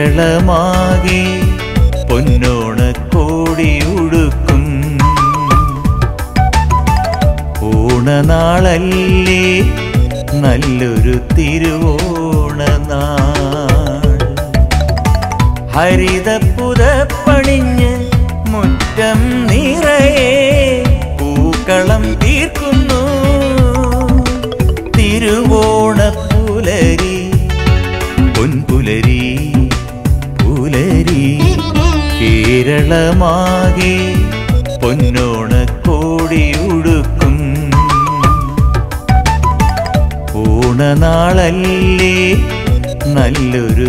കേരളമാകെ പൊന്നോണക്കോടിയുടുക്കും ഓണനാളല്ലേ നല്ലൊരു തിരുവോണനാൾ ഹരിതപ്പുതപ്പണിഞ്ഞ് മുറ്റം നിറയെ പൂക്കളം തീർക്കുന്നു തിരുവോണപ്പുലരി പൊൻപുലരി പുലരി കേരളമാകെ പൊന്നോണക്കോടിയുടുക്കും ഓണനാളല്ലേ നല്ലൊരു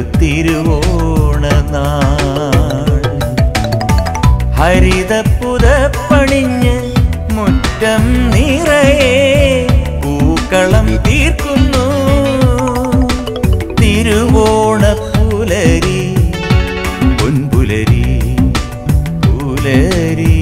തിരുവോണനാൾ ഹരിതപ്പുതപ്പണിഞ്ഞ് മുറ്റം നിറയെ പൂക്കളം തീർക്കുന്നു തിരുവോണപ്പുലരി പൊൻപുലരി പുലരി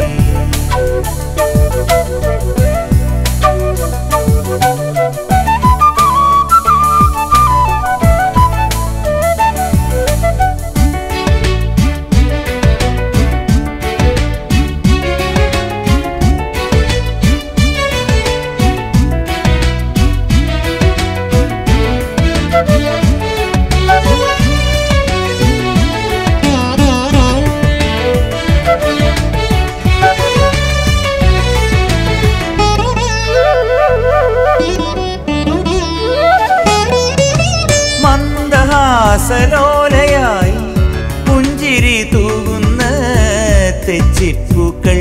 മന്ദഹാസലോലയായി പുഞ്ചിരി തൂകുന്ന തെച്ചിപ്പൂക്കൾ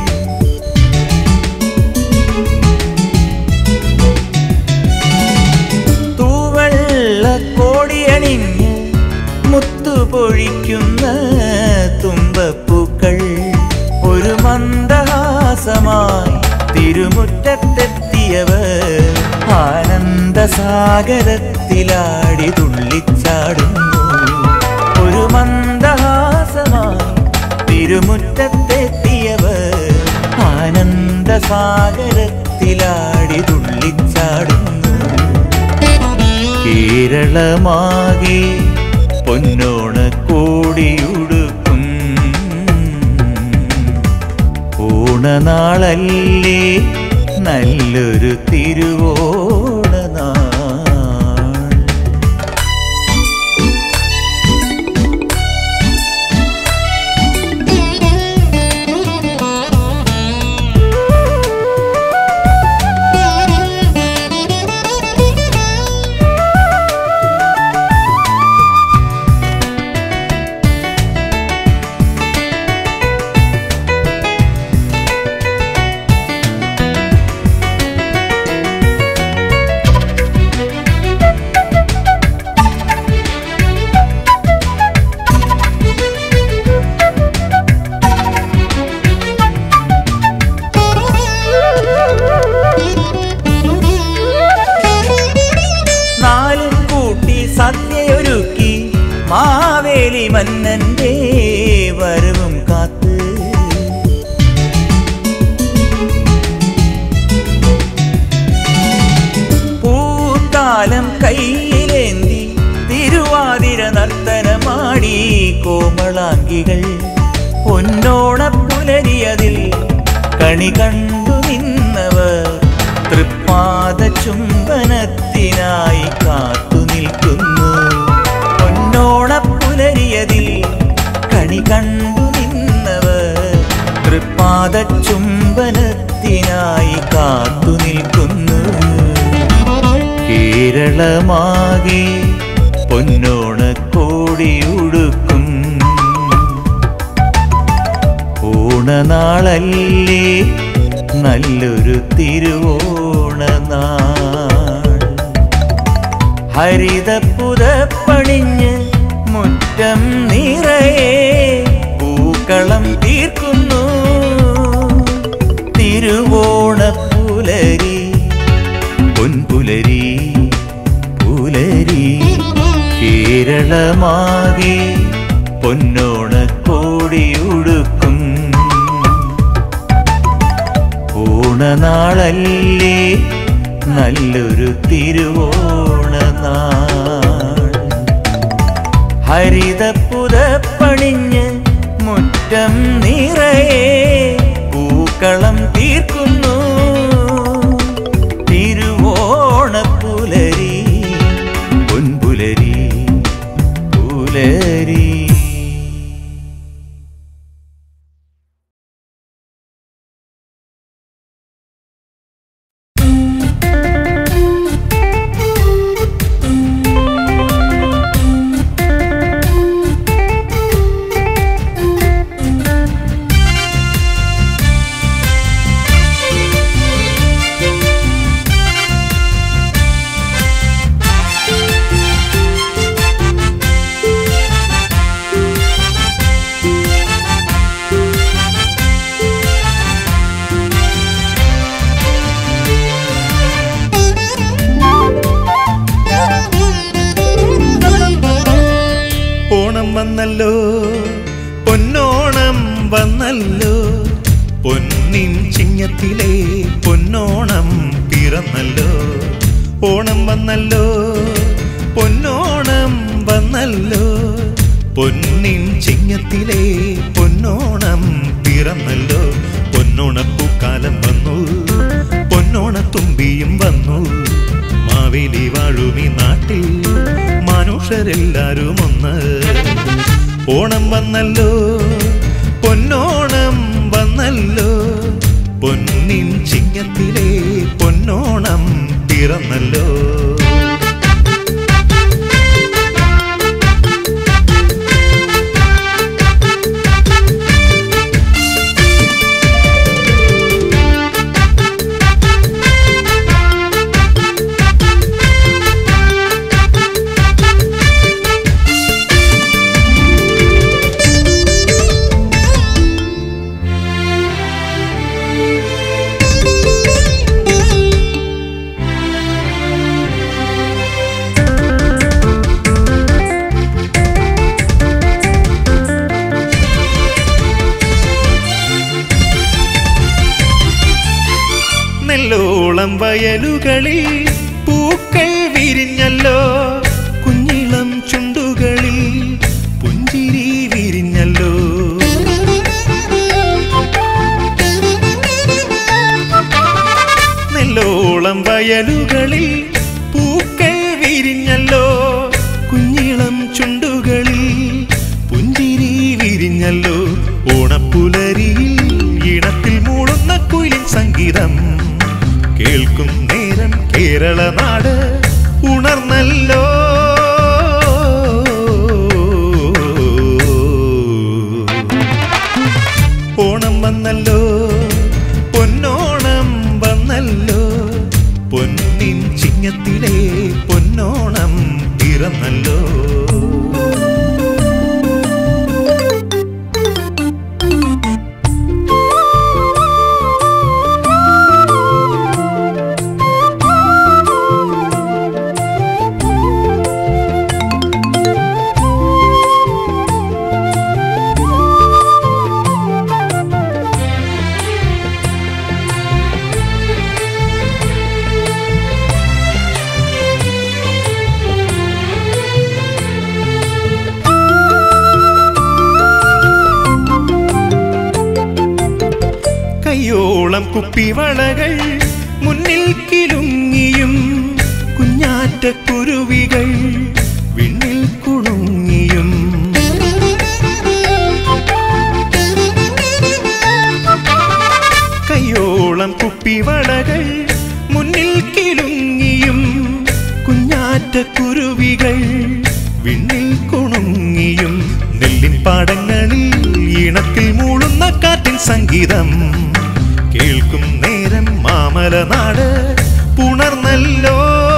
തൂവള്ള കോടിയണിഞ്ഞ് മുത്തുപൊഴിക്കുന്ന തുമ്പപ്പൂക്കൾ ഒരു മന്ദഹാസമായി തിരുമുറ്റത്തെത്തിയവർ ആനന്ദസാഗരത്തിലാടി തുള്ളിച്ചാടുന്നു ഒരു മന്ദഹാസമായി തിരുമുറ്റത്തെത്തിയവർ ആനന്ദസാഗരത്തിലാടി തുള്ളിച്ചാടുന്നു കേരളമാകെ പൊന്നോണക്കോടിയുടുക്കും ഓണനാളല്ലേ നല്ലൊരു തിരുവോണനാൾ നാലും കൂട്ടി സദ്യയൊരുക്കി മാവേലി മന്നന്റെ വരവും കാത്ത് പൂത്താലം കയ്യിലേന്തി തിരുവാതിര നർത്തനമാടി കോമളാംഗികൾ പൊന്നോണപ്പുലരിയതിൽ കണി കണ്ടു നിന്നവർ തൃപ്പാദ ചുംബനത്തിനായി കാത്തു നിൽക്കുന്നു പൊന്നോണപ്പുലരിയതിൽ കണി കണ്ടു നിന്നവർ തൃപ്പാദ ചുംബനത്തിനായി കാത്തു നിൽക്കുന്നു കേരളമാകെ പൊന്നോണക്കോടിയുടുക്കും ഓണനാളല്ലേ നല്ലൊരു തിരുവോണനാൾ ഹരിതപ്പുതപ്പണിഞ്ഞ് മുറ്റം നിറയെ പൂക്കളം തീർക്കുന്നു തിരുവോണപ്പുലരി പൊൻപുലരി പുലരി കേരളമാകെ പൊന്നോണക്കോടിയുടുക്കും ഓണനാളല്ലേ നല്ലൊരു തിരുവോണനാൾ ഹരിതപ്പുതപ്പണിഞ്ഞ് മുറ്റം നിറയെ പൂക്കളം തീർക്കുന്നു തിരുവോണപ്പുലരി പൊൻപുലരി പുലരി ഓണം വന്നല്ലോ പൊന്നോണം വന്നല്ലോ പൊന്നിൻ ചിങ്ങത്തിലെ പൊന്നോണം പിറന്നല്ലോ ഓണം വന്നല്ലോ പൊന്നോണം വന്നല്ലോ പൊന്നിൻ ചിങ്ങത്തിലെ പൊന്നോണം പിറന്നല്ലോ പൊന്നോണപ്പൂക്കാലം വന്നു പൊന്നോണത്തുമ്പിയും വന്നു മാവേലി വാഴുമി നാട്ടിൽ മനുഷ്യരെല്ലാരും ഒന്ന് ഓണം വന്നല്ലോ പൊന്നോണം വന്നല്ലോ പൊന്നിൻ ചിങ്ങത്തിലെ പൊന്നോണം പിറന്നല്ലോ നെല്ലോളം വയലുകളിൽ പൂക്കൾ വിരിഞ്ഞല്ലോ കുഞ്ഞിളം ചുണ്ടുകളിൽ പുഞ്ചിരി വിരിഞ്ഞല്ലോ നെല്ലോളം വയലുകളിൽ പൂക്കൾ വിരിഞ്ഞല്ലോ കുഞ്ഞിളം ചുണ്ടുകളിൽ പുഞ്ചിരി വിരിഞ്ഞല്ലോ ഓണപ്പുലരിയിൽ ഇണത്തിൽ മൂളുന്ന കുയിലിൻ സംഗീതം കേൾക്കും നേരം കേരള നാട് ഉണർന്നല്ലോ ഓണം വന്നല്ലോ പൊന്നോണം വന്നല്ലോ പൊന്നിൻ ചിങ്ങത്തിലെ പൊന്നോണം പിറന്നല്ലോ കയ്യോളം കുപ്പിവളകൾ മുന്നിൽ കിലുങ്ങിയും കുഞ്ഞാറ്റക്കുരുവികൾ വിണ്ണിൽ കുണുങ്ങിയും കയ്യോളം കുപ്പിവളകൾ മുന്നിൽ കിലുങ്ങിയും കുഞ്ഞാറ്റക്കുരുവികൾ വിണ്ണിൽ കുണുങ്ങിയും നെല്ലിൻ പാടങ്ങളിൽ ഇണത്തിൽ മൂളുന്ന കാറ്റിൻ സംഗീതം കേൾക്കും നേരം മാമല നാട് പുണർന്നല്ലോ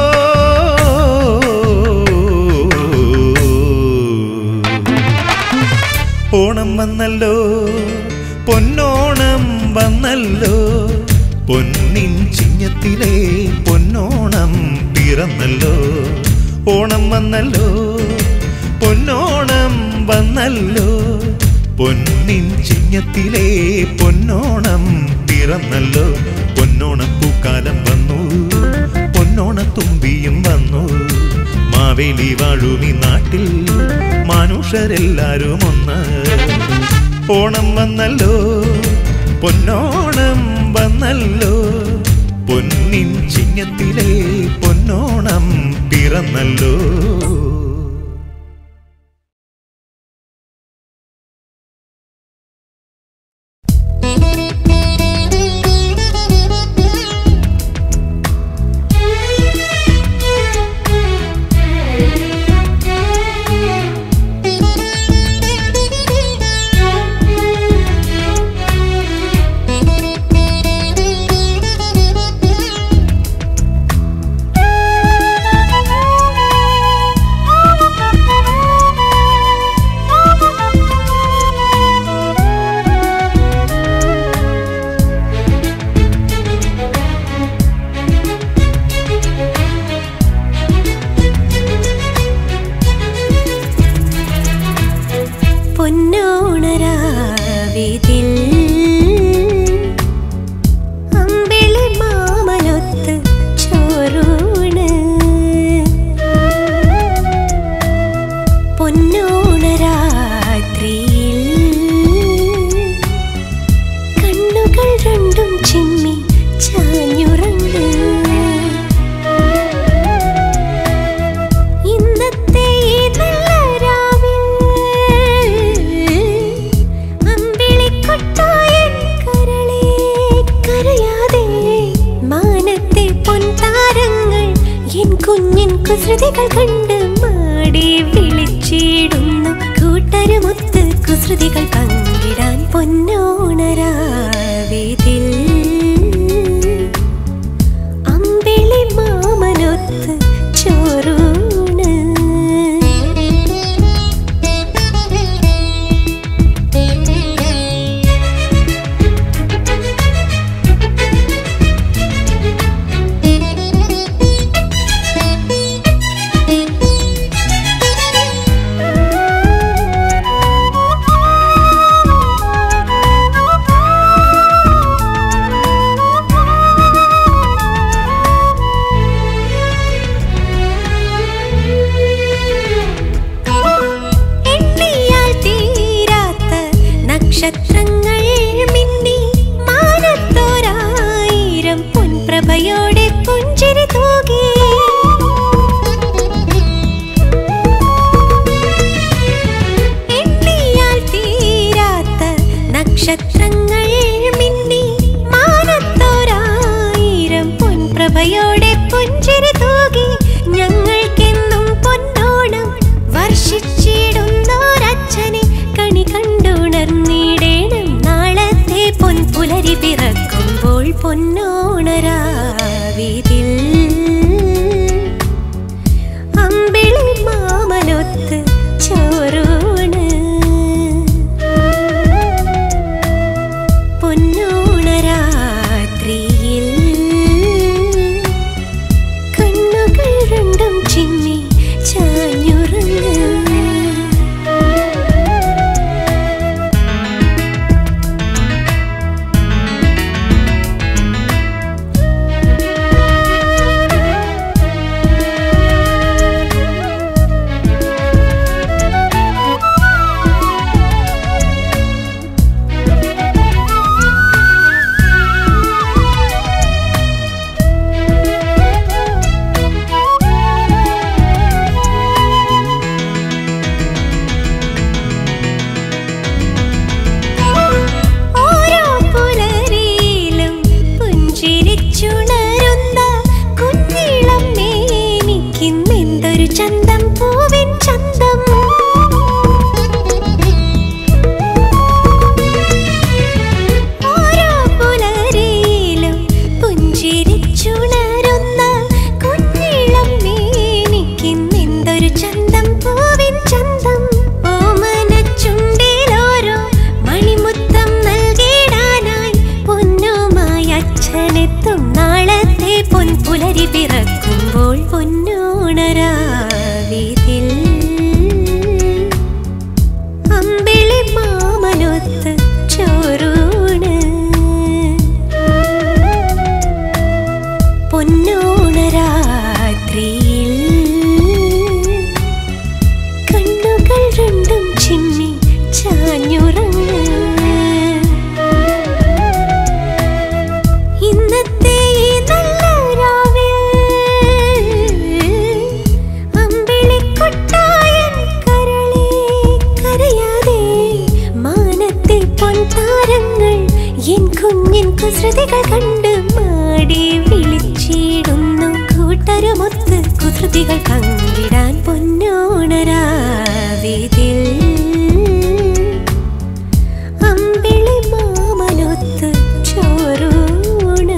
ഓണം വന്നല്ലോ പൊന്നോണം വന്നല്ലോ പൊന്നിൻ ചിങ്ങത്തിലെ പൊന്നോണം പിറന്നല്ലോ ഓണം വന്നല്ലോ പൊന്നോണം വന്നല്ലോ പൊന്നിൻ ചിങ്ങത്തിലെ പൊന്നോണം പിറന്നല്ലോ പൊന്നോണപ്പൂക്കാലം വന്നു പൊന്നോണത്തുമ്പിയും വന്നു മാവേലി വാഴുമി നാട്ടിൽ മനുഷ്യരെല്ലാരും ഒന്ന് ഓണം വന്നല്ലോ പൊന്നോണം വന്നല്ലോ പൊന്നിൻ ചിങ്ങത്തിലെ പൊന്നോണം പിറന്നല്ലോ പൊന്നോണരാവിതിൽ അമ്പിളി മാമലൊത്ത് ചോറൂണ് പൊന്നോണരാത്രിയിൽ കണ്ണുകൾ രണ്ടും ചിമ്മി ചാഞ്ഞുറങ്ങ് ഇന്നത്തെ ഈ നല്ല രാവിൽ അമ്പിളിക്കൊട്ടായൻ കരളേ കരയാതെ മാനത്തെ പൊൻതാരങ്ങൾ എൻ കുഞ്ഞിൻ കുസൃതികൾ കണ്ട് മാടി വിളിച്ചിടുന്നു കൂട്ടരുമൊത്ത് കുസൃതികൾ പങ്കിടാൻ പൊന്നോണരാവിതിൽ അമ്പിളി മാമനൊത്ത് ചോറൂണ് എണ്ണിയാൽ തീരാത്ത നക്ഷത്രങ്ങൾ മിന്നി മാനത്തോരായിരം പൊൻപ്രഭയോടെ പുഞ്ചിരി തൂകി എണ്ണിയാൽ തീരാത്ത നക്ഷത്രങ്ങൾ മിന്നി മാനത്തോരായിരം പൊൻപ്രഭയോടെ പുഞ്ചിരി തൂകി ഞങ്ങൾക്കെന്നും പൊന്നോണം വർഷിച്ചിടുന്നോരച്ഛനെ കണി കണ്ടുണർന്നിടേണം നാളത്തെ പൊൻപുലരി പിറക്കുമ്പോൾ പൊന്നോണരാവിതിൽ അമ്പിളി മാമനൊത്ത് ചോറൂണ് പൊന്നോണരാത്രിയിൽ കണ്ണുകൾ രണ്ടും ചിമ്മി ചാഞ്ഞുറങ്ങ് കണ്ട് മാടി വിളിച്ചിടുന്നു കൂട്ടരുമൊത്ത് കുസൃതികൾ പങ്കിടാൻ പൊന്നോണരാവിതിൽ അമ്പിളി മാമനൊത്ത് ചോറൂണ്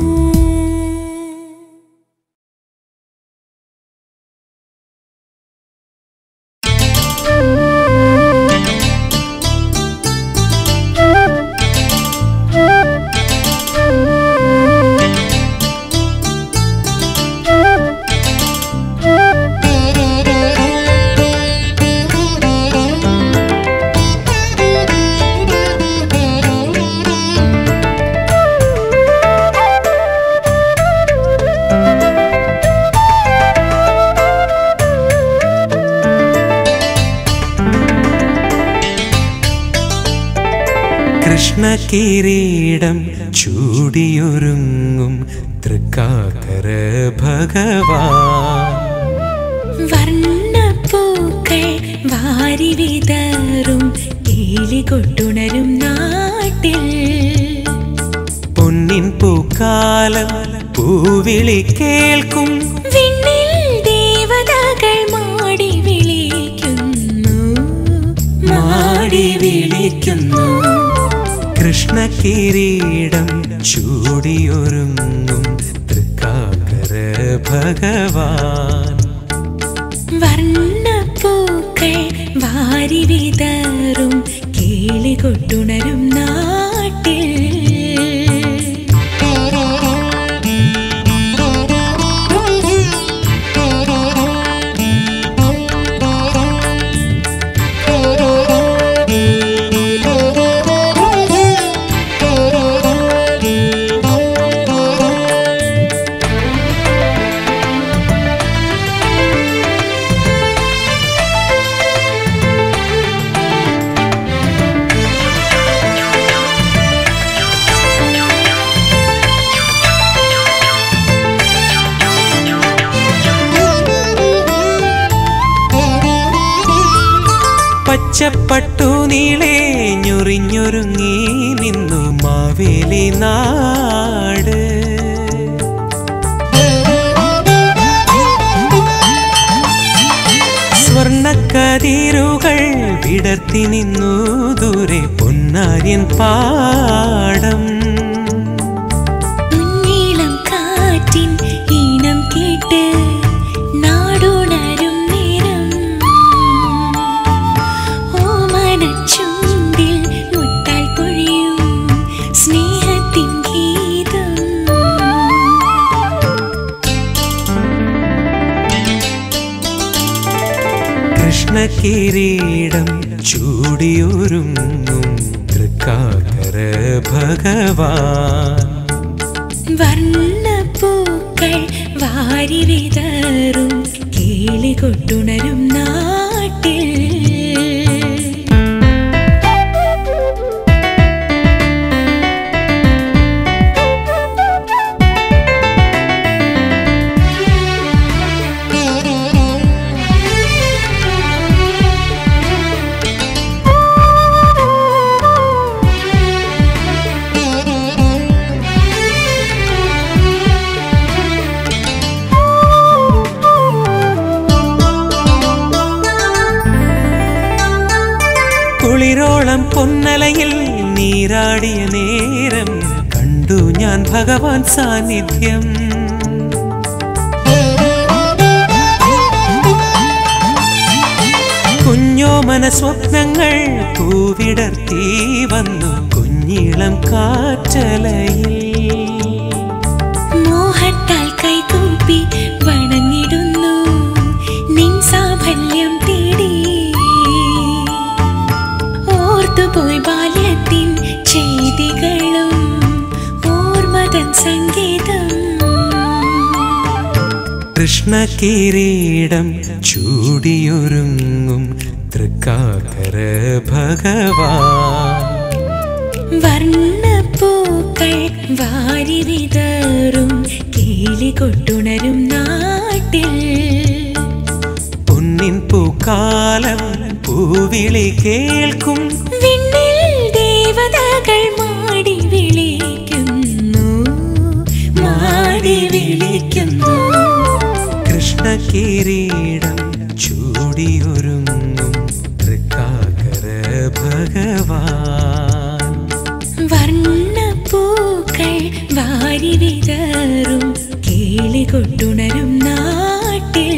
കൃഷ്ണകിരീടം ചൂടിയൊരുങ്ങും തൃക്കാക്കര ഭഗവാൻ വർണ്ണപ്പൂക്കൾ വാരി വിതറും കേളികൊട്ടുണരും നാട്ടിൽ പൊന്നിൻ പൂക്കാലം പൂവിളി കേൾക്കും വിണ്ണിൽ ദേവതകൾ മാടി വിളിക്കുന്നു മാടി വിളിക്കുന്നു കൃഷ്ണകിരീടം ചൂടിയൊരുങ്ങും തൃക്കാക്കര ഭഗവാൻ വർണ്ണപ്പൂക്കൾ വാരി വിതറും കേളികൊട്ടുണരും നാട്ടിൽ പച്ചപ്പട്ടു നീളേ ഞൊറിഞ്ഞൊരുങ്ങി നിന്നു മാവേലി നാട് സ്വർണക്കതിരുകൾ വിടർത്തി നിന്നു ദൂരെ പൊന്നാര്യൻ പാടം മുന്നീളം കാറ്റിൻ ഈണം കേട്ട് നാടുണരും നേരം ഓമനച്ചുണ്ടിൽ മുട്ടാൽ പൊഴിയും സ്നേഹത്തിൻ ഗീതം കൃഷ്ണകിരീടം ചൂടിയൊരുങ്ങും തൃക്കാക്കര ഭഗവാൻ വർണ്ണപ്പൂക്കൾ വാരി വിതറും കേളികൊട്ടുണരും നാട്ടിൽ കുളിരോളം പൊന്നലയിൽ നീരാടിയ നേരം കണ്ടു ഞാൻ ഭഗവാൻ സാന്നിധ്യം കുഞ്ഞോമന സ്വപ്നങ്ങൾ പൂവിടർത്തി വന്നു കുഞ്ഞിളം കാറ്റലയിൽ മോഹത്താൽ കൈകൂപ്പി വണങ്ങിടുന്നു നിൻ സാഫല്യം തേടി ഓർത്തുപോയി ബാല്യത്തിൻ ചെയ്തികളും ഓർമ്മതൻ സംഗീതം കൃഷ്ണകിരീടം ചൂടിയൊരുങ്ങും തൃക്കാക്കര ഭഗവാൻ വർണ്ണപ്പൂക്കൾ വാരി വിതറും കേളികൊട്ടുണരും നാട്ടിൽ പൊന്നിൻ പൂക്കാലം പൂവിളി കേൾക്കും വിണ്ണിൽ ദേവതകൾ മാടി വിളിക്കുന്നു പാടി വിളിക്കുന്നു കൃഷ്ണകിരീടം ചൂടിയൊരുങ്ങും തൃക്കാക്കര ഭഗവാൻ വർണ്ണപ്പൂക്കൾ വാരി വിതറും കേളി കൊട്ടുണരും നാട്ടിൽ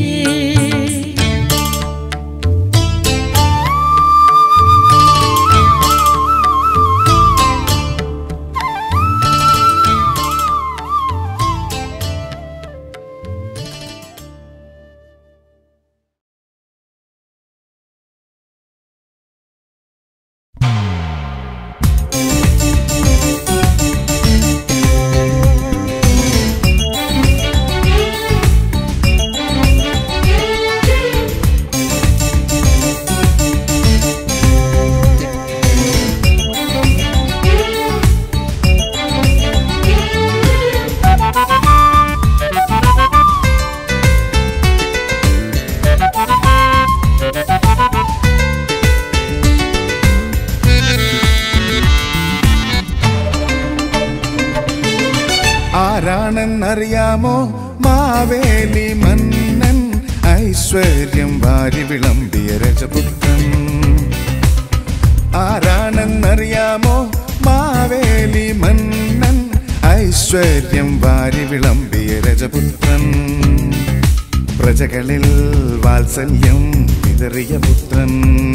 ആരാണെന്നറിയാമോ മാവേലി മന്നൻ ഐശ്വര്യം വാരി വിളമ്പിയ രജപുത്രൻ ആരാണെന്നറിയാമോ മാവേലി മന്നൻ ഐശ്വര്യം വാരി വിളമ്പിയ രജപുത്രൻ പ്രജകളിൽ വാത്സല്യം വിതറിയ പുത്രൻ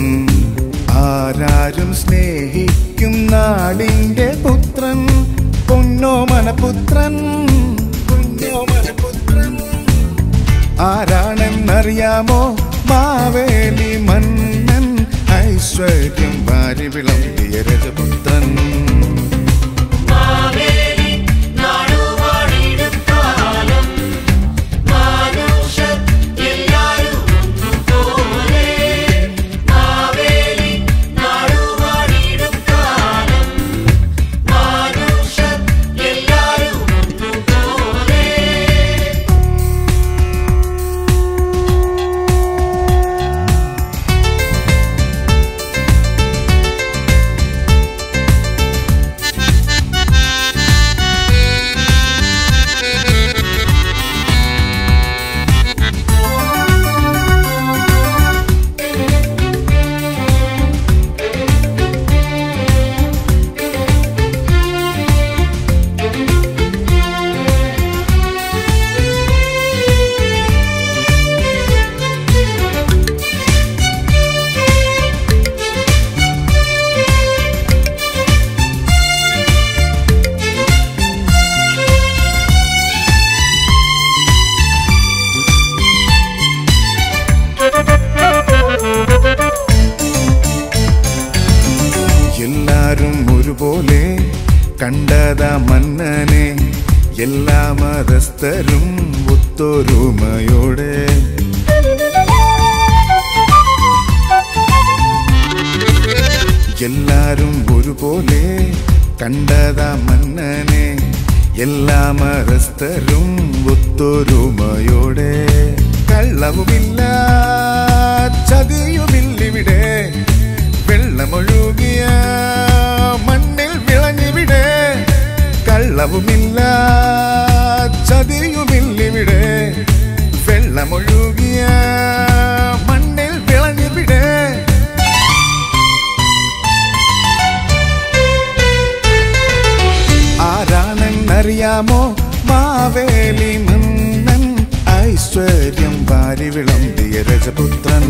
ആരാരും സ്നേഹിക്കും നാടിന്റെ പുത്രൻ പൊന്നോമനപുത്രൻ പൊന്നോമനപുത്രൻ ആരാണെന്നറിയാമോ മാവേലി മന്നൻ ഐശ്വര്യം വാരി വിളമ്പിയ രജപുത്രൻ എല്ലാരും ഒരുപോലെ കണ്ടത മന്നനെ എല്ലാ മതസ്ഥരും ഒത്തൊരുമയോടെ എല്ലാരും ഒരുപോലെ കണ്ടത മന്നനെ എല്ലാ മതസ്ഥരും ഒത്തൊരുമയോടെ കള്ളവുമില്ല ചതിയുമില്ലിവിടെ വെള്ളമൊഴുകിയ മണ്ണിൽ വിളഞ്ഞിവിടെ കള്ളവുമില്ല ചതിയുമില്ലിവിടെ വെള്ളമൊഴുകിയ മണ്ണിൽ വിളഞ്ഞിവിടെ ആരാണെന്നറിയാമോ മാവേലി മന്നൻ ഐശ്വര്യം വാരി വിളമ്പിയ രജപുത്രൻ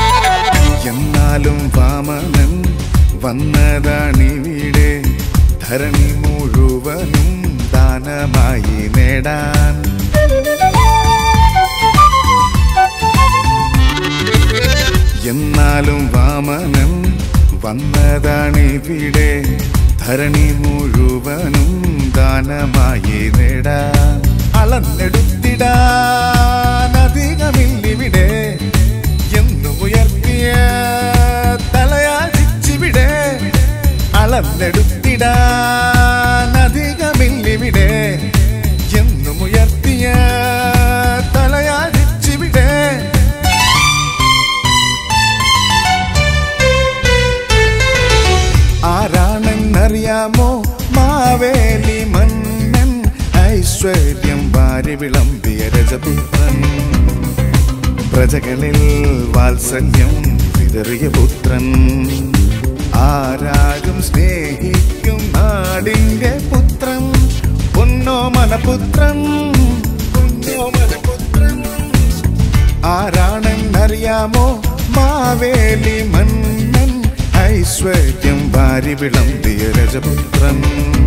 എന്നാലും വാമനൻ വന്നതാണിവിടെ ധരണി മുഴുവനും ദാനമായി നേടാൻ എന്നാലും വാമനൻ വന്നതാണിവിടെ ധരണി മുഴുവനും ദാനമായി നേടാൻ അളന്നെടുത്തിടാൻ അധികമില്ലിവിടെ എന്നും ഉയർത്തിയ തലയാചിച്ചിവിടെ അളന്നെടുത്തിടാൻ അധികമില്ലിവിടെ എന്നും ഉയർത്തിയ തലയാചിച്ചിവിടെ ആരാണെന്നറിയാമോ മാവേലി മന്നൻ ഐശ്വര്യം വാരി വിളമ്പിയ രജപുത്രൻ പ്രജകളിൽ വാത്സല്യം വിതറിയ പുത്രൻ ആരാരും സ്നേഹിക്കും നാടിന്റെ പുത്രൻ പൊന്നോ മനപുത്രൻ പൊന്നോ മനപുത്രൻ ആരാണെന്നറിയാമോ മാവേലി മന്നൻ ഐശ്വര്യം വാരി വിളമ്പിയ രജപുത്രൻ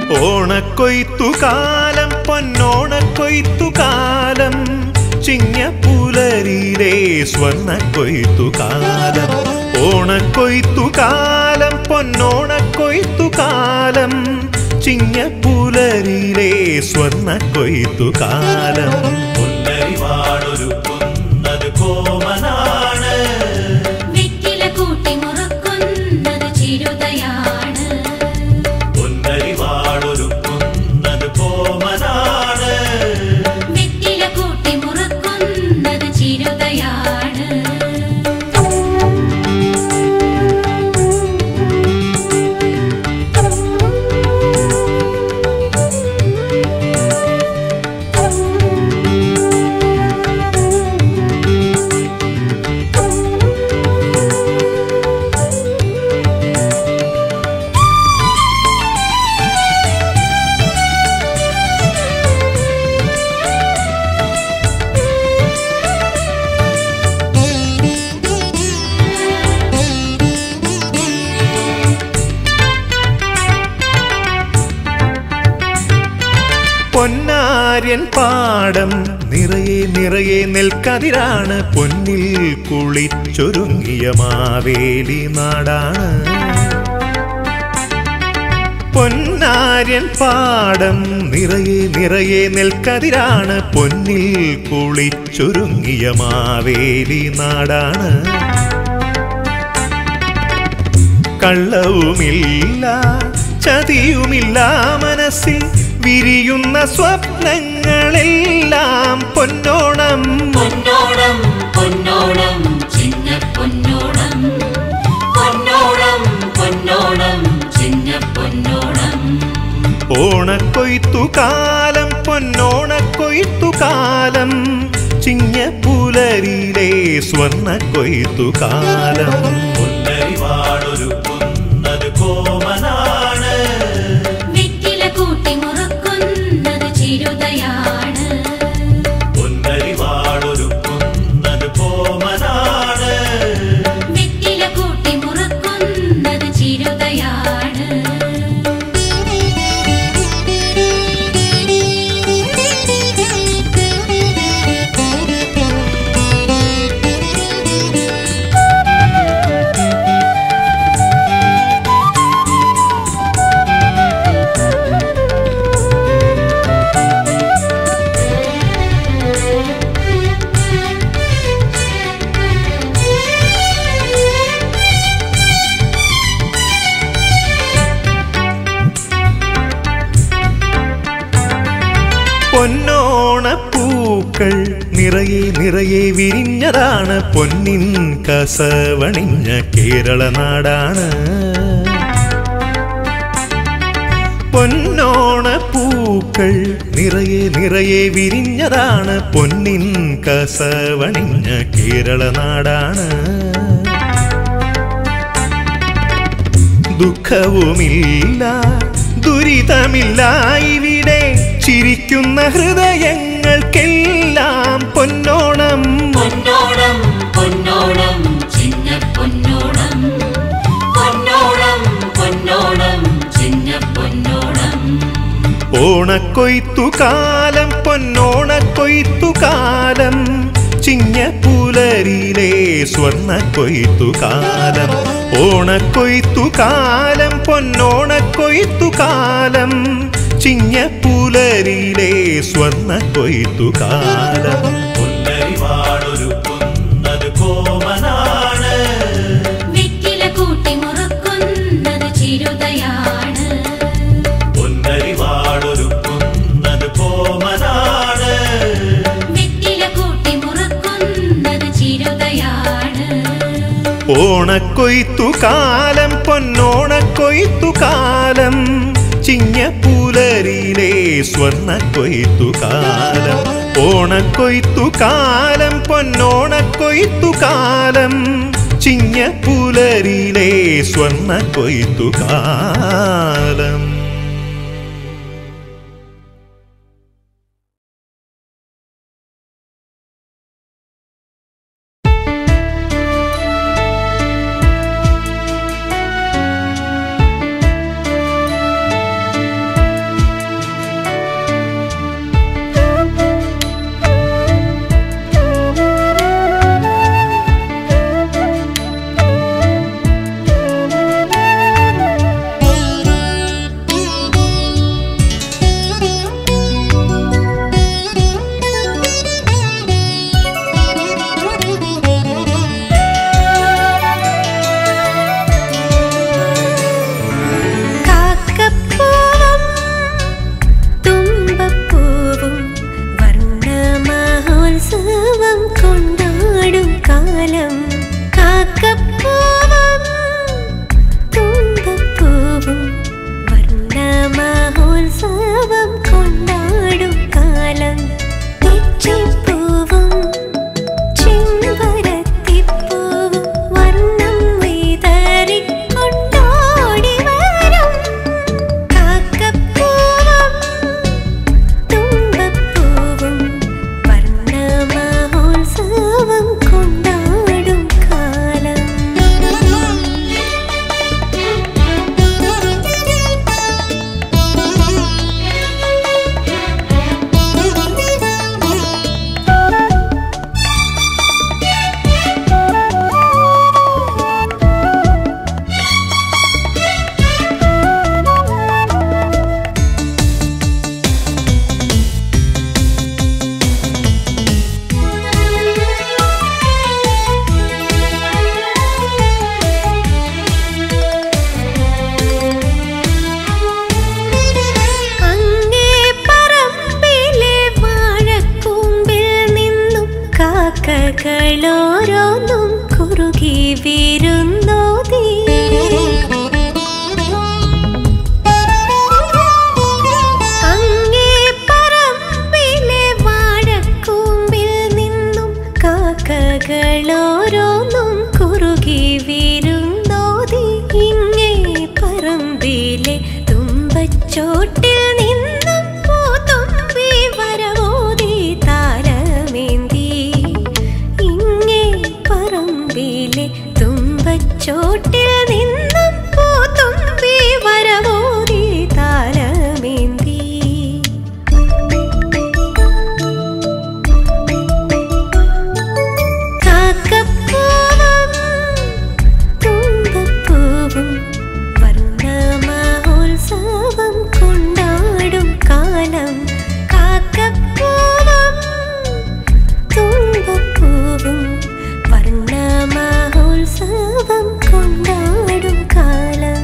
ഓണക്കൊയ്ത്തുകാലം പൊന്നോണക്കൊയ്ത്തുകാലം ചിങ്ങപ്പുലരിയിലെ സ്വർണ്ണ കൊയ്ത്തുകാലം ഓണക്കൊയ്ത്തുകാലം പൊന്നോണക്കൊയ്ത്തുകാലം ചിങ്ങപ്പുലരിയിലെ സ്വർണ്ണ കൊയ്ത്തുകാലം പൊന്നരിവാളൊരുക്കുന്നത് കോമനാണ് വെറ്റില കൂട്ടി മുറുക്കുന്നത് ചിരുതയാണ് പൊന്നരിവാളൊരുക്കുന്നത് കോമനാണ് വെറ്റില കൂട്ടി മുറുക്കുന്നത് ചിരുതയാണ് പൊന്നാര്യൻ പാടം നിറയെ നിറയെ നെൽക്കതിരാണ് പൊന്നിൽ കുളിച്ചൊരുങ്ങിയ മാവേലി നാടാണ് പൊന്നാര്യൻ പാടം നിറയെ നിറയെ നെൽക്കതിരാണ് പൊന്നിൽ കുളിച്ചൊരുങ്ങിയ മാവേലി നാടാണ് കള്ളവുമില്ല ചതിയുമില്ല മനസ്സിൽ വിരിയുന്ന സ്വപ്നങ്ങളെല്ലാം പൊന്നോണം പൊന്നോണം പൊന്നോണം ചിന്ന പൊന്നോണം പൊന്നോണം പൊന്നോണം ചിന്ന പൊന്നോണം ഓണക്കൊയ്ത്തുകാലം പൊന്നോണക്കൊയ്ത്തുകാലം ചിങ്ങപ്പുലരിയിലെ സ്വർണ്ണ കൊയ്ത്തുകാലം പൊന്നരിവാളൊരുക്കുന്നത് കോമനാണ് വെറ്റില കൂട്ടി മുറുക്കുന്നത് ചിരുതയാണ് പൊന്നരിവാളൊരുക്കുന്നത് കോമനാണ് വെറ്റില കൂട്ടി മുറുക്കുന്നത് ചിരുതയാണ് പൊന്നോണപ്പൂക്കൾ നിറയെ നിറയെ വിരിഞ്ഞതാണ് പൊന്നിൻ കസവണിഞ്ഞ കേരള നാടാണ് പൊന്നോണപ്പൂക്കൾ നിറയെ നിറയെ വിരിഞ്ഞതാണ് പൊന്നിൻ കസവണിഞ്ഞ കേരള നാടാണ് ദുഃഖവുമില്ല ദുരിതമില്ല ഇവിടെ ചിരിക്കുന്ന ഹൃദയങ്ങൾക്കെല്ലാം പൊന്നോണം പൊന്നോണം പൊന്നോണം ചിന്ന പൊന്നോണം പൊന്നോണം പൊന്നോണം ചിന്ന പൊന്നോണം ഓണക്കൊയ്ത്തുകാലം പൊന്നോണക്കൊയ്ത്തുകാലം ചിങ്ങപ്പുലരിയിലെ സ്വർണ്ണ കൊയ്ത്തുകാലം ഓണക്കൊയ്ത്തുകാലം പൊന്നോണക്കൊയ്ത്തുകാലം ചിങ്ങപ്പുലരിയിലെ സ്വർണ്ണ കൊയ്ത്തുകാലം പൊന്നരിവാളൊരുക്കുന്നത് കോമനാണ് വെറ്റില കൂട്ടി മുറുക്കുന്നത് ചിരുതയാണ് പൊന്നരിവാളൊരുക്കുന്നത് കോമനാണ് വെറ്റില കൂട്ടി മുറുക്കുന്നത് ചിരുതയാണ് ഓണക്കൊയ്ത്തുകാലം പൊന്നോണക്കൊയ്ത്തുകാലം ചിങ്ങപ്പുലരിയിലെ സ്വർണ്ണ കൊയ്ത്തുകാലം ഓണക്കൊയ്ത്തുകാലം പൊന്നോണക്കൊയ്ത്തുകാലം ചിങ്ങപ്പുലരിയിലെ സ്വർണ്ണ കൊയ്ത്തുകാലം ും കുറുകി വീരുന്നോതി അങ്ങേ പറമ്പിലെ വാഴക്കൂമ്പിൽ നിന്നും കാക്കകളോരോന്നും കുറുകി വീരുന്നോതി ഇങ്ങേ പറമ്പിലെ തുമ്പച്ചോട്ടിൽ നിന്നും പൂത്തുമ്പി വരവോതി താരമേന്തി ഇങ്ങേ പറമ്പിലെ തുമ്പച്ചോട്ടിൽ നിന്നും പൂത്തുമ്പി വരവോതി താരമേന്തി കാക്കപ്പൂവും തുമ്പപ്പൂവും വർണ്ണമഹോത്സവം കൊണ്ടാടും കാലം കാക്കപ്പൂവും തുമ്പപ്പൂവും വർണ്ണമഹോത്സവം കൊണ്ടാടും കാലം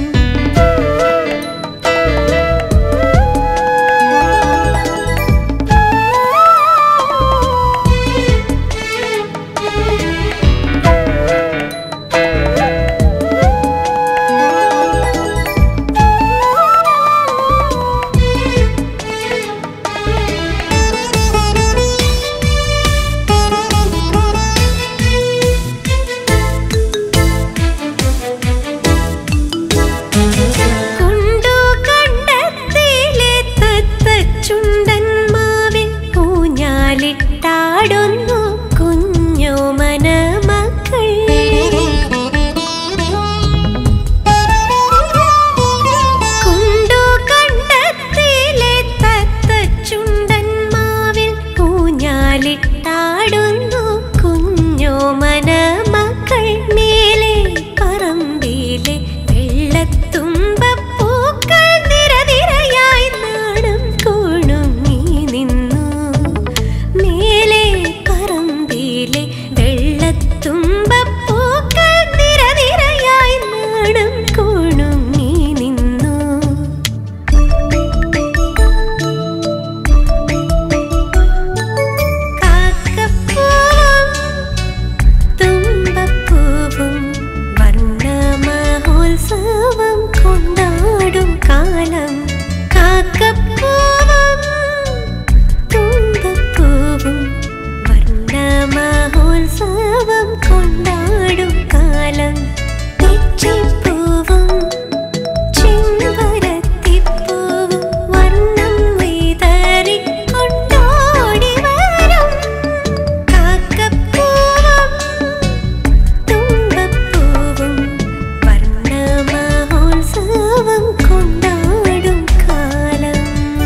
കുണ്ടു കണ്ടത്തിലെ തത്തച്ചുണ്ടൻ മാവിൽ ഊഞ്ഞാലിട്ടാടുന്നു കുഞ്ഞു മനമക്കൾ കുണ്ടു കണ്ടത്തിലെ തത്തച്ചുണ്ടൻ മാവിൽ ഊഞ്ഞാലിട്ടാടുന്നു കുഞ്ഞു മനമക്കൾ മേലെ പറമ്പിലെ വെള്ളത്തുമ്പപ്പൂക്കൾ നിരനിരയായി നാണം കുണുങ്ങി നിന്നു മേലെ പറമ്പിലെ വെള്ളത്തുമ്പപ്പൂക്കൾ നിരനിരയായി നാണം കുണുങ്ങി നിന്നു കാക്കപ്പൂവും തുമ്പപ്പൂവും വർണ്ണമഹോത്സവം കൊണ്ടാടും കാലം കാക്കപ്പൂവും തുമ്പപ്പൂവും വർണ്ണമഹോത്സവം കൊണ്ടാടും കാലം തെച്ചിപ്പൂവും ചെമ്പരത്തിപ്പൂവും വർണ്ണം വിതറിക്കൊണ്ടോടി വരും കാക്കപ്പൂവും തുമ്പപ്പൂവും വർണ്ണമഹോത്സവം കൊണ്ടാടും കാലം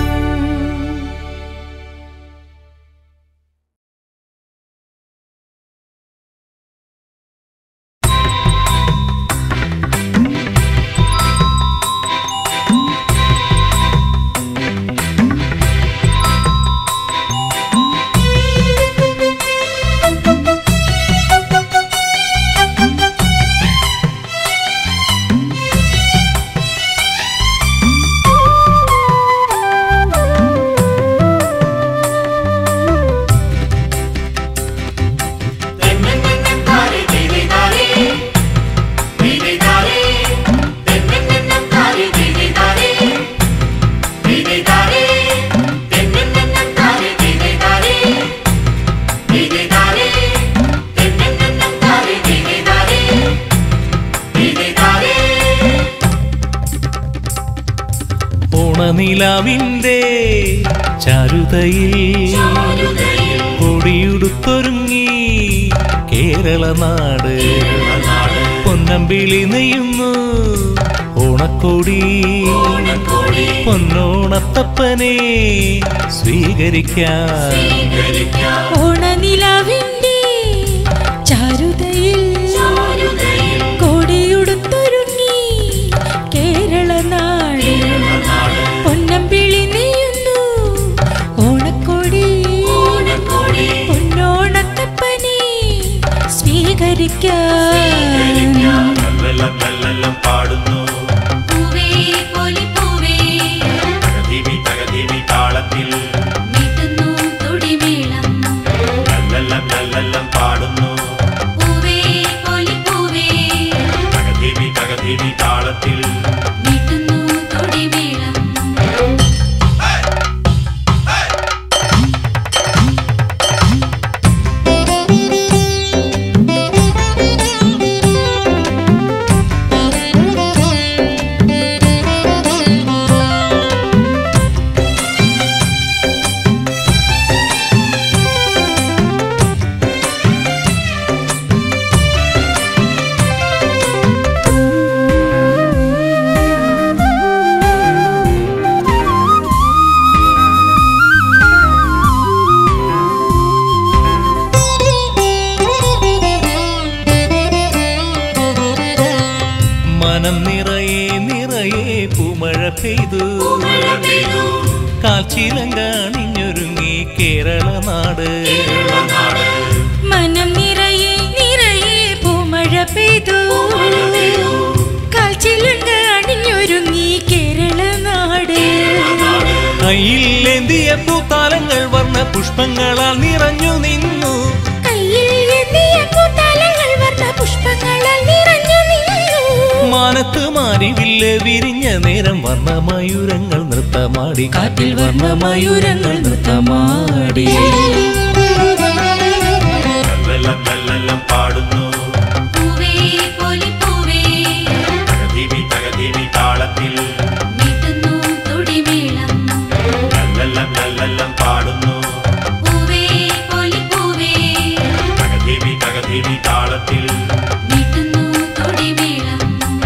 ഓണനിലാവിൻ്റെ ചാരുതയിൽ കൊടിയുടുത്തൊരുങ്ങി കേരള നാട് പൊന്നമ്പിളി നെയ്യുന്നു ഓണക്കോടി പൊന്നോണത്തപ്പനെ സ്വീകരിക്കാൻ ഓണനിലാവിന്റെ ചാരുതയിൽ കോടിയുടുത്തൊരുങ്ങി കേരള നാട് പൊന്നമ്പിളി നെയ്യുന്നു ഓണക്കോടി പൊന്നോണത്തപ്പനെ സ്വീകരിക്കാൻ നല്ലെല്ലാം നല്ലെല്ലാം പാടുന്നു പൂവേ പൊലിപ്പൂവേ തകതിമി തകതിമി താളത്തിൽ മീട്ടുന്നു തുടിമേളം നല്ലെല്ലാം നല്ല കാൽച്ചിലങ്ക അണിഞ്ഞൊരുങ്ങി കേരള നാട് മനം നിറയെ നിറയെ പൂമഴ പെയ്തു കാൽച്ചിലങ്ക അണിഞ്ഞൊരുങ്ങി കേരള നാട് കയ്യിലേന്തിയ പൂത്താലങ്ങൾ വർണ്ണ പുഷ്പങ്ങളാൽ നിറഞ്ഞു നിന്നു കയ്യിൽ ഏന്തിയ പൂത്താലങ്ങൾ വർണ്ണ പുഷ്പങ്ങളാൽ നിറഞ്ഞു നിന്നു മാനത്ത് മാരിവില്ല് വിരിഞ്ഞ നേരം വർണ്ണമയൂരങ്ങൾ നൃത്തമാടി കാറ്റിൽ വർണ്ണമയൂരങ്ങൾ നൃത്തമാടി നല്ലെല്ലാം നല്ലെല്ലാം പാടുന്നു പൂവേ പൊലിപ്പൂവേ തകതിമി തകതിമി താളത്തിൽ മീട്ടുന്നു തുടിമേളം നല്ലെല്ലാം നല്ലെല്ലാം പാടുന്നു പൂവേ പൊലിപ്പൂവേ തകതിമി തകതിമി താളത്തിൽ മീട്ടുന്നു തുടിമേളം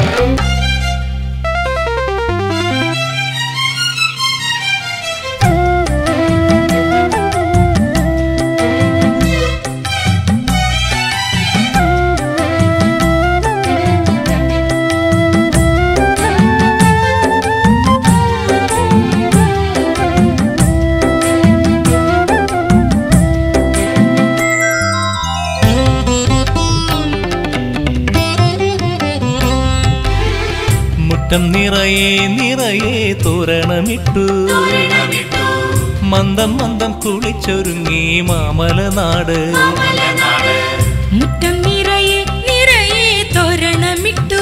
മുറ്റം നിറയെ നിറയെ തോരണമിട്ടു മന്ദം മന്ദം കുളിച്ചൊരുങ്ങി മാമല നാട് മുറ്റം നിറയെ നിറയെ തോരണമിട്ടു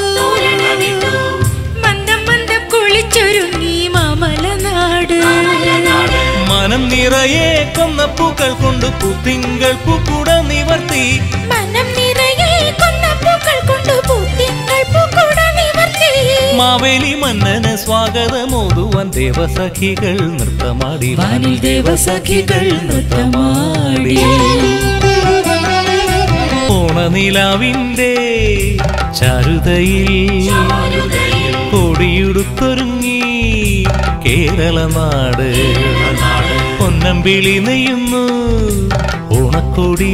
മന്ദം മന്ദം കുളിച്ചൊരുങ്ങി മാമല നാട് മനം നിറയെ കൊന്നപ്പൂക്കൾ കൊണ്ട് പൂത്തിങ്കൾ പൂക്കുട നിവർത്തി മനം നിറയെ കൊന്നപ്പൂക്കൾ കൊണ്ട് പൂത്തിങ്കൾ പൂക്കുട നിവർത്തി മാവേലി മന്നന് സ്വാഗതമോതുവാൻ ദേവസഖികൾ നൃത്തമാടി വാനിൽ ദേവസഖികൾ നൃത്തമാടി ഓണനിലാവിൻ്റെ ചാരുതയിൽ കൊടിയുടുത്തൊരുങ്ങി കേരള നാട് പൊന്നമ്പിളി നെയ്യുന്നു ഓണക്കൊടി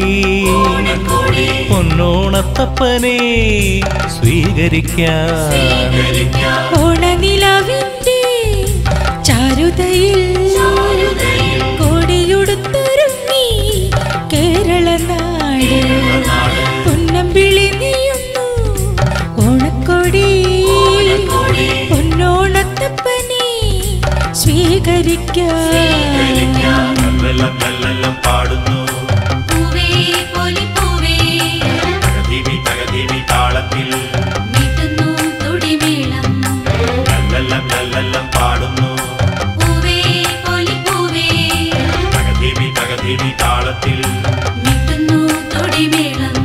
പൊന്നോണത്തപ്പനെ സ്വീകരിക്കാൻ ഓണനിലാവിന്റെ ചാരുതയിൽ കോടിയുടുത്തൊരുങ്ങി കേരള നാട് പൊന്നമ്പിളി നീയുന്നു ഓണക്കൊടി പൊന്നോണത്തപ്പനെ സ്വീകരിക്കാൻ നല്ലെല്ലാം നല്ലെല്ലാം പാടുന്നു പൂവേ പൊലിപ്പൂവേ തകതിമി തകതിമി താളത്തിൽ മീട്ടുന്നു തുടിമേളം നല്ലെല്ലാം നല്ലെല്ലാം പാടുന്നു പൂവേ പൊലിപ്പൂവേ തകതിമി തകതിമി താളത്തിൽ മീട്ടുന്നു തുടിമേളം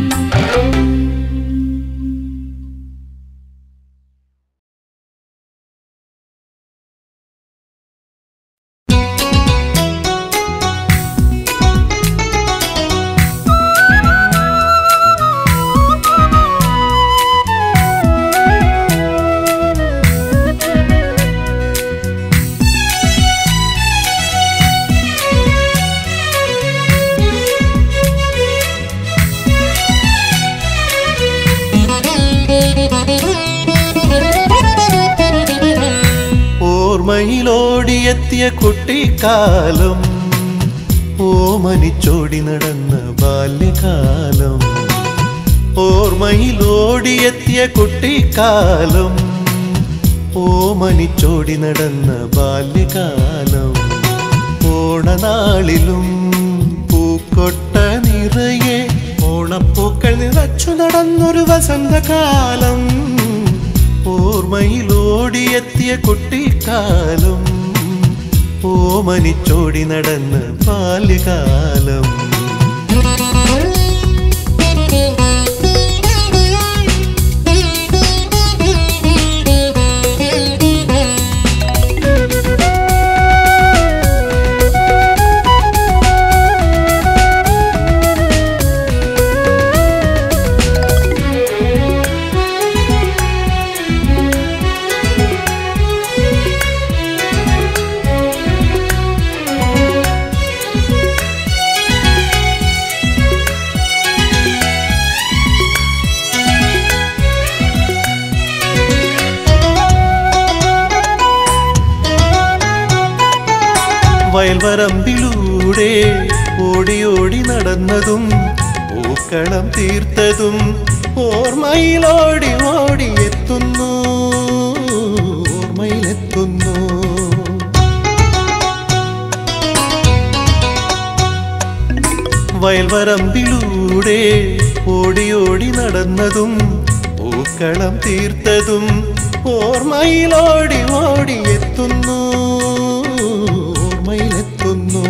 ഓർമ്മയിലോടിയെത്തിയ കുട്ടിക്കാലം ഓമനിച്ചോടി നടന്ന ബാല്യകാലം ഓർമ്മയിലോടിയെത്തിയ കുട്ടിക്കാലം ഓമനിച്ചോടി നടന്ന ബാല്യകാലം ഓണനാളിലും പൂക്കൊട്ട നിറയെ ഓണപ്പൂക്കൾ നിറച്ചു നടന്നൊരു വസന്തകാലം ഓർമ്മയിലോടിയെത്തിയ കുട്ടിക്കാലം ഓമനിച്ചോടി നടന്ന ബാല്യകാലം വയൽവരമ്പിലൂടെ ഓടി ഓടി നടന്നതും പൂക്കളം തീർത്തതും ഓർമ്മയിലോടി ഓടി എത്തുന്നു ഓർമ്മയിലെത്തുന്നു വയൽവരമ്പിലൂടെ ഓടി ഓടി നടന്നതും പൂക്കളം തീർത്തതും ഓർമ്മയിലോടി ഓടി എത്തുന്നു ഓർമ്മയിലെത്തുന്നു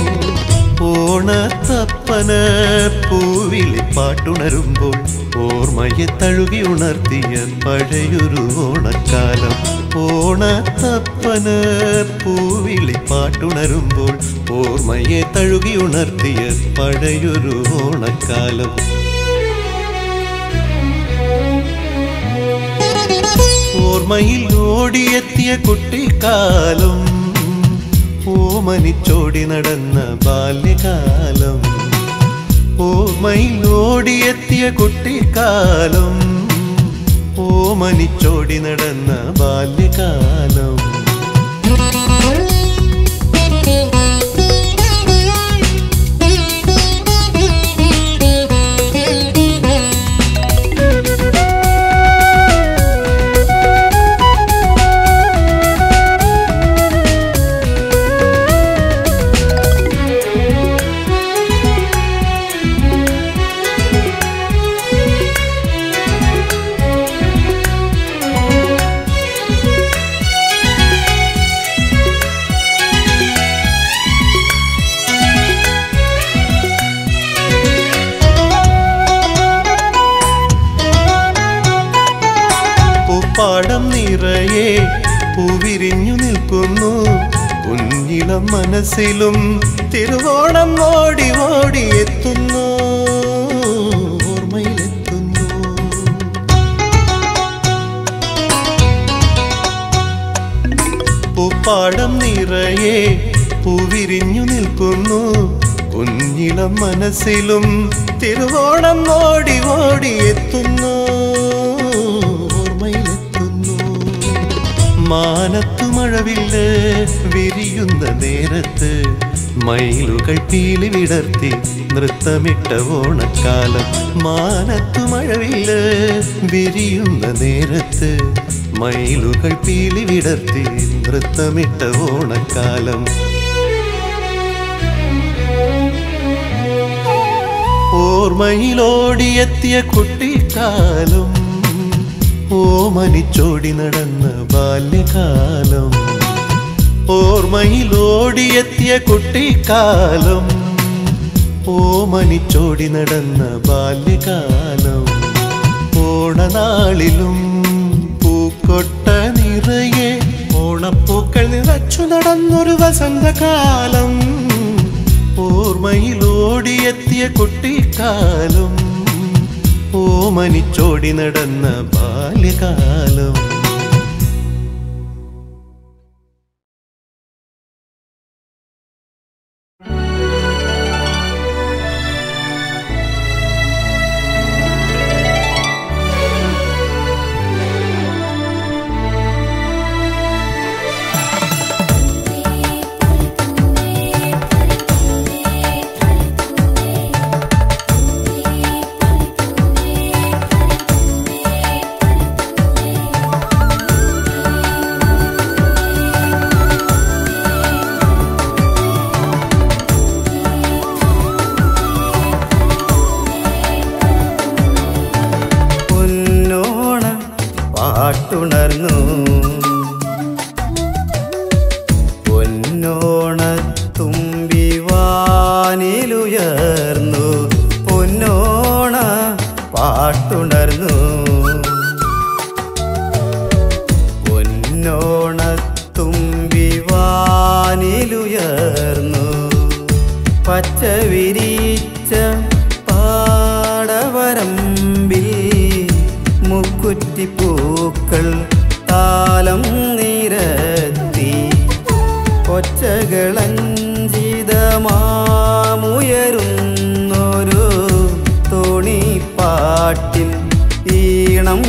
ഓണത്തപ്പന പൂവിളി പാട്ടുണരുമ്പോൾ ഓർമ്മയെ തഴുകി ഉണർത്തിയ പഴയൊരു ഓണക്കാലം ഓണത്തപ്പന പൂവിളി പാട്ടുണരുമ്പോൾ ഓർമ്മയെ തഴുകി ഉണർത്തിയ പഴയൊരു ഓണക്കാലം ഓർമ്മയിൽ ഓടിയെത്തിയ കുട്ടിക്കാലം ഓമനിച്ചോടി നടന്ന ബാല്യകാലം ഓർമ്മയിൽ ഓടിയെത്തിയ കുട്ടിക്കാലം ഓമനിച്ചോടി നടന്ന ബാല്യകാലം പൂപ്പാടം നിറയെ പൂവിരിഞ്ഞു നിൽക്കുന്നു കുഞ്ഞിളം മനസ്സിലും തിരുവോണം ഓടി ഓടി എത്തുന്നു ഓർമ്മയിലെത്തുന്നു പൂപ്പാടം നിറയെ പൂവിരിഞ്ഞു നിൽക്കുന്നു കുഞ്ഞിളം മനസ്സിലും തിരുവോണം ഓടി ഓടി എത്തുന്നു ഓർമ്മയിലെത്തുന്നു മാനത്തു മഴവില്ല് വിരിയുന്ന നേരത്ത് മയിലുകൾ പീലി വിടർത്തി നൃത്തമിട്ട ഓണക്കാലം മാനത്തു മഴവില്ല് വിരിയുന്ന നേരത്ത് മയിലുകൾ പീലി വിടർത്തി നൃത്തമിട്ട ഓണക്കാലം ഓർമ്മയിലോടിയെത്തിയ കുട്ടിക്കാലം ഓമനിച്ചോടി നടന്ന ബാല്യകാലം ഓർമ്മയിലോടിയെത്തിയ കുട്ടിക്കാലം ഓമനിച്ചോടി നടന്ന ബാല്യകാലം ഓണനാളിലും പൂക്കൊട്ട നിറയെ ഓണപ്പൂക്കൾ നിറച്ചു നടന്നൊരു വസന്തകാലം ഓർമ്മയിലോടിയെത്തിയ കുട്ടിക്കാലം ഓമനിച്ചോടി നടന്ന ബാല്യകാലം പൊന്നോണ പാട്ടുണർന്നു പൊന്നോണ തുമ്പി വാനിലുയർന്നു പൊന്നോണ പാട്ടുണർന്നു പൊന്നോണ തുമ്പി വാനിലുയർന്നു പച്ച വിരിച്ച പാടവരമ്പിൽ മുക്കുറ്റിപ്പൂക്കൾ താലം നിരത്തി ഒച്ചകളഞ്ചിതമാമുയരുന്നൊരു തോണിപ്പാട്ടിൽ ഈണം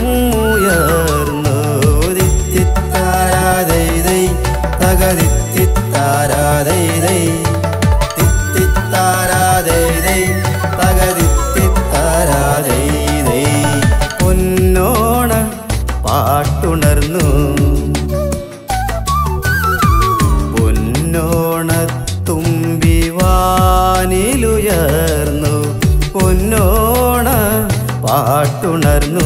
ഉയർന്നു ദിത്തിത്താരാ ദൈ ദൈ തകതിത്തിത്താര തിത്തിത്താരാതൈതൈ തിത്തിത്താരാതൈതൈ തകതിത്തിത്താരാതൈതൈ പൊന്നോണ പാട്ടുണർന്നു പൊന്നോണത്തുമ്പി വാനിലുയർന്നു പൊന്നോണ പാട്ടുണർന്നു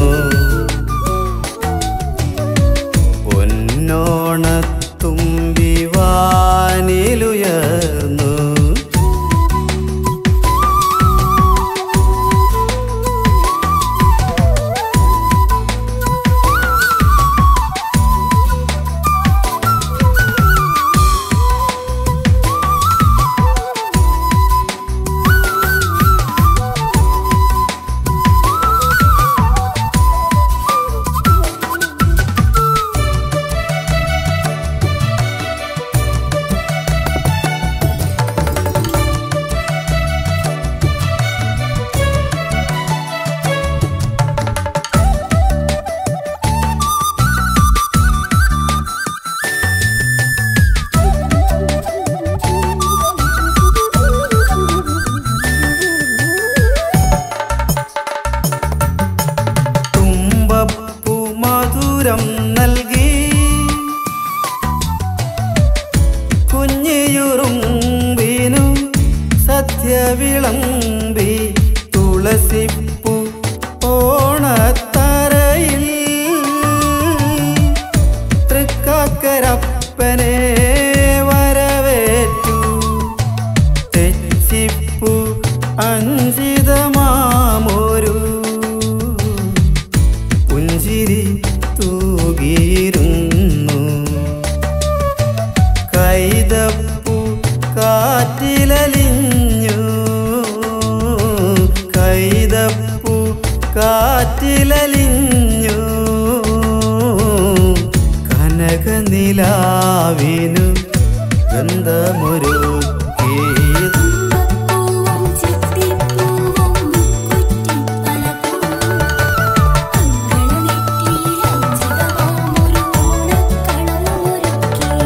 പൊന്നോണത്തുമ്പി വാനിലുയർന്നു തുമ്പപ്പൂ മധുരം നൽകി കുഞ്ഞിയുറുമ്പിനു സത്യവിളമ്പി തുളസിപ്പൂ ഓണത്തറയിൽ തൃക്കാക്കരപ്പനെ വരവേറ്റു തെച്ചിപ്പു അഞ്ചിതമാമൊരു പുഞ്ചിരി തൂകിയിരുന്നു കൈതപ്പു കാറ്റിലലിഞ്ഞു കൈതപ്പു കാറ്റിലലിഞ്ഞു കനകനിലാവിനു ഗന്ധമൊരുക്കി പൂവും ചിത്തിപ്പൂവും കുറ്റിപ്പലപ്പൂവും അങ്കണനെറ്റിയിലഞ്ചിതമാമൊരു ഓണക്കളമൊരുക്കി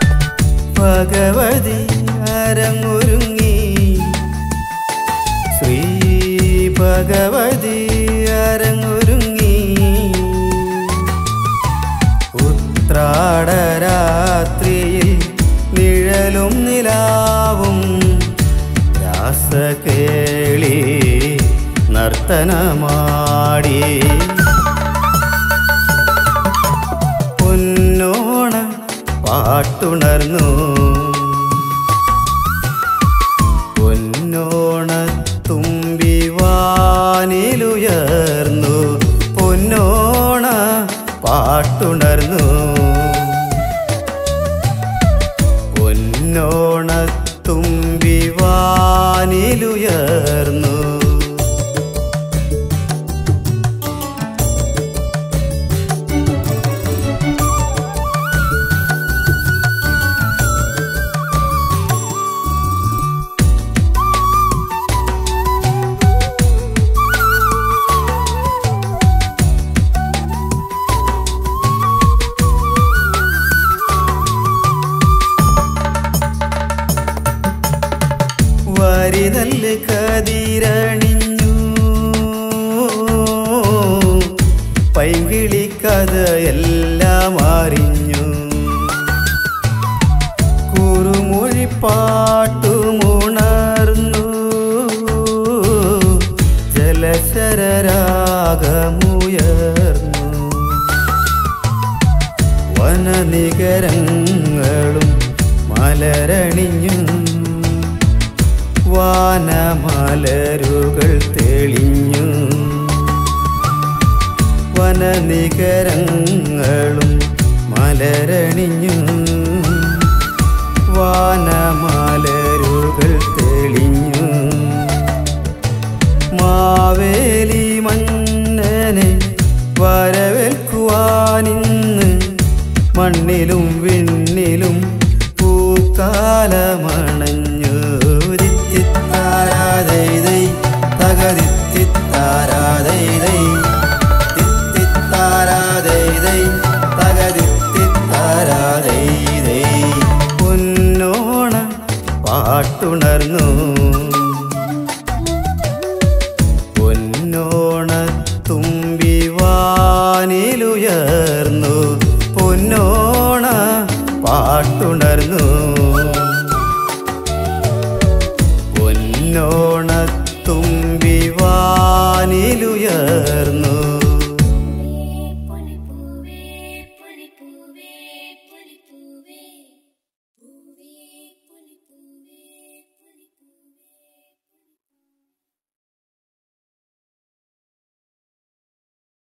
ഭഗവതി അരങ്ങൊരുങ്ങി ശ്രീ ഭഗവതി അരങ്ങൊരുങ്ങി ഉത്രാടരാത്രിയിൽ നിഴലും നിലാവും രാസകേളി നർത്തനമാടി പൊന്നോണ പാട്ടുണർന്നു പൊന്നോണ തുമ്പി വാനിലുയർന്നു പൊന്നോണ പാട്ടുണർന്നു പൊന്നോണ തുമ്പി വാനിലുയർന്നു വരിതല്ല് കതിരണിഞ്ഞു പൈങ്കിളി കഥയെല്ലാം അറിഞ്ഞു കുറുമൊഴി പാട്ടുമുണർന്നു ജലശരരാഗമുയർന്നു വനനികരങ്ങളും മലരണിഞ്ഞു വാനമലരുകൾ തെളിഞ്ഞു വനനികരങ്ങളും മലരണിഞ്ഞു വാനമലരുകൾ തെളിഞ്ഞു മാവേലി മന്നനെ വരവേൽക്കുവാനിന്ന് മണ്ണിലും വിണ്ണിലും പൂക്കാലമണഞ്ഞു ദിത്തിത്താരാതൈതൈ തകദിത്തിത്താരാതൈതൈ തിത്തിത്താരാതൈതൈ തകദിത്തിത്താരാതൈതൈ പൊന്നോണ പാട്ടുണർന്നു